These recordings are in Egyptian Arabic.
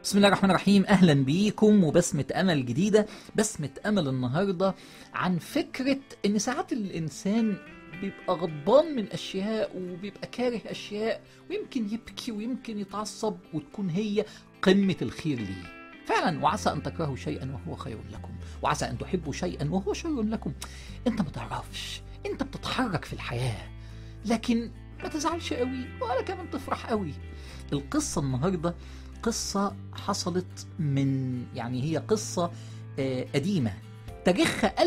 بسم الله الرحمن الرحيم اهلا بيكم وبسمة امل جديدة بسمة امل النهاردة عن فكرة ان ساعات الانسان بيبقى غضبان من اشياء وبيبقى كاره اشياء ويمكن يبكي ويمكن يتعصب وتكون هي قمة الخير ليه فعلا وعسى ان تكرهوا شيئا وهو خير لكم وعسى ان تحبوا شيئا وهو شر لكم انت ما تعرفش انت بتتحرك في الحياة لكن ما تزعلش قوي ولا كمان تفرح قوي القصة النهاردة قصة حصلت من يعني هي قصة آه، قديمة تاريخها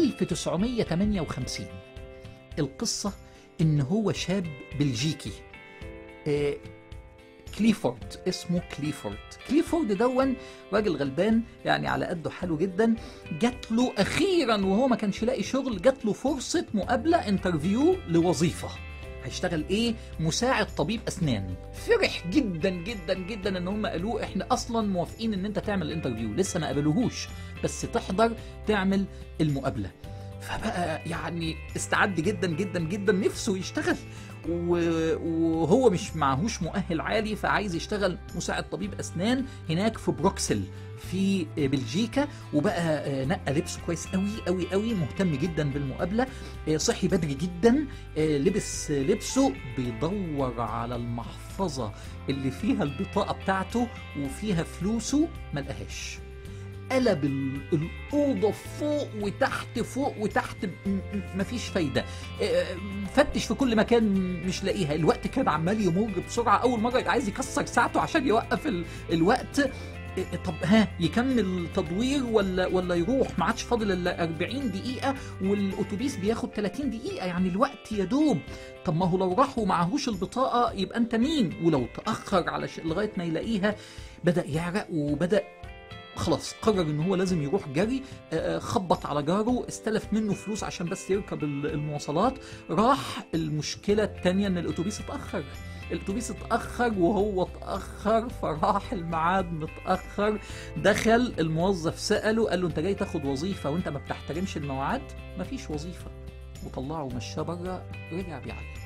1958 القصة إن هو شاب بلجيكي آه، كليفورد اسمه كليفورد كليفورد دون راجل غلبان يعني على قده حاله جدا جات له اخيرا وهو ما كانش لاقي شغل جات له فرصه مقابله انترفيو لوظيفه هيشتغل ايه مساعد طبيب اسنان فرح جدا جدا جدا ان هم قالوه احنا اصلا موافقين ان انت تعمل الانترفيو لسه ما قابلوهوش بس تحضر تعمل المقابله فبقى يعني استعد جدا جدا جدا نفسه يشتغل و- وهو مش معهوش مؤهل عالي فعايز يشتغل مساعد طبيب اسنان هناك في بروكسل في بلجيكا وبقى آه، نقى لبسه كويس قوي قوي قوي مهتم جدا بالمقابله آه، صحي بدري جدا آه، لبس آه، لبسه بيدور على المحفظه اللي فيها البطاقه بتاعته وفيها فلوسه ما لقاهاش قلب ال- الأوضة فوق وتحت فوق وتحت م- م- مفيش فايدة آه، فتش في كل مكان مش لاقيها الوقت كان عمال يمر بسرعة أول مرة يبقى عايز يكسر ساعته عشان يوقف ال- الوقت آه، طب ها يكمل تدوير ولا ولا يروح ما عادش فاضل الا 40 دقيقة والأتوبيس بياخد 30 دقيقة يعني الوقت يا دوب طب ما هو لو راح ومعهوش البطاقة يبقى أنت مين ولو تأخر على ش- لغاية ما يلاقيها بدأ يعرق وبدأ خلاص قرر ان هو لازم يروح جري آه، آه، خبط على جاره استلف منه فلوس عشان بس يركب ال- المواصلات راح المشكلة التانية ان الاتوبيس اتأخر الاتوبيس اتأخر وهو اتأخر فراح الميعاد متأخر دخل الموظف سأله قال له انت جاي تاخد وظيفة وانت ما بتحترمش المواعيد مفيش وظيفة وطلعه مشاه بره رجع بيعيط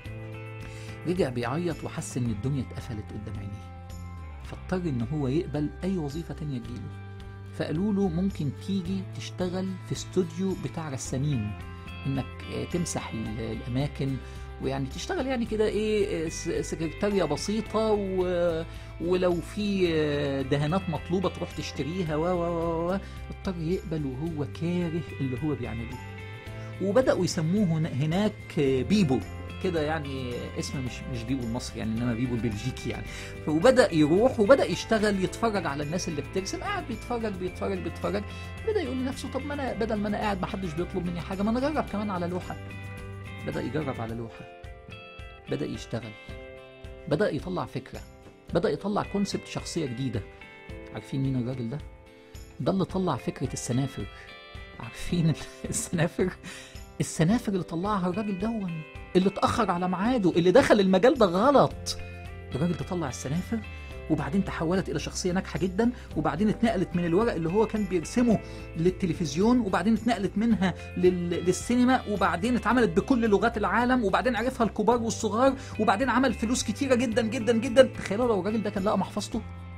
رجع بيعيط وحس ان الدنيا اتقفلت قدام عينيه فاضطر ان هو يقبل اي وظيفه تانية تجيله فقالوا له ممكن تيجي تشتغل في استوديو بتاع رسامين انك آه، تمسح ال- الاماكن ويعني تشتغل يعني كده ايه آه، س- سكرتارية بسيطة و... ولو في آه، دهانات مطلوبة تروح تشتريها و و و و اضطر يقبل وهو كاره اللي هو بيعمله وبدأوا يسموه هنا- هناك آه، بيبو كده يعني اسم مش مش بيبو المصري يعني انما بيبو البلجيكي يعني وبدا يروح وبدا يشتغل يتفرج على الناس اللي بترسم قاعد بيتفرج بيتفرج بيتفرج بدا يقول لنفسه طب ما انا بدل ما انا قاعد ما حدش بيطلب مني حاجه ما انا اجرب كمان على لوحه بدا يجرب على لوحه بدا يشتغل بدا يطلع فكره بدا يطلع كونسبت شخصيه جديده عارفين مين الراجل ده ده اللي طلع فكره السنافر عارفين السنافر السنافر اللي طلعها الراجل دون اللي اتاخر على ميعاده اللي دخل المجال ده غلط الراجل ده طلع السنافر وبعدين تحولت الى شخصيه ناجحه جدا وبعدين اتنقلت من الورق اللي هو كان بيرسمه للتلفزيون وبعدين اتنقلت منها لل... للسينما وبعدين اتعملت بكل لغات العالم وبعدين عرفها الكبار والصغار وبعدين عمل فلوس كتيره جدا جدا جدا تخيلوا لو الراجل ده كان لقى محفظته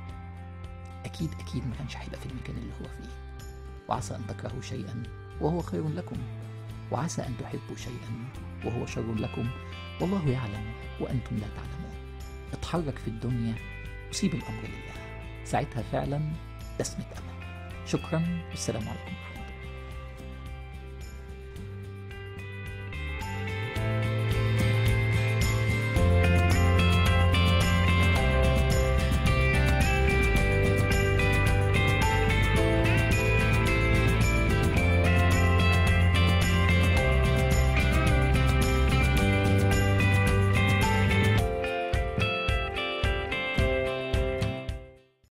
اكيد اكيد ما كانش هيبقى في المكان اللي هو فيه وعسى ان تكرهوا شيئا وهو خير لكم وعسى ان تحبوا شيئا وهو شر لكم والله يعلم وانتم لا تعلمون اتحرك في الدنيا وسيب الامر لله ساعتها فعلا بسمة امل شكرا والسلام عليكم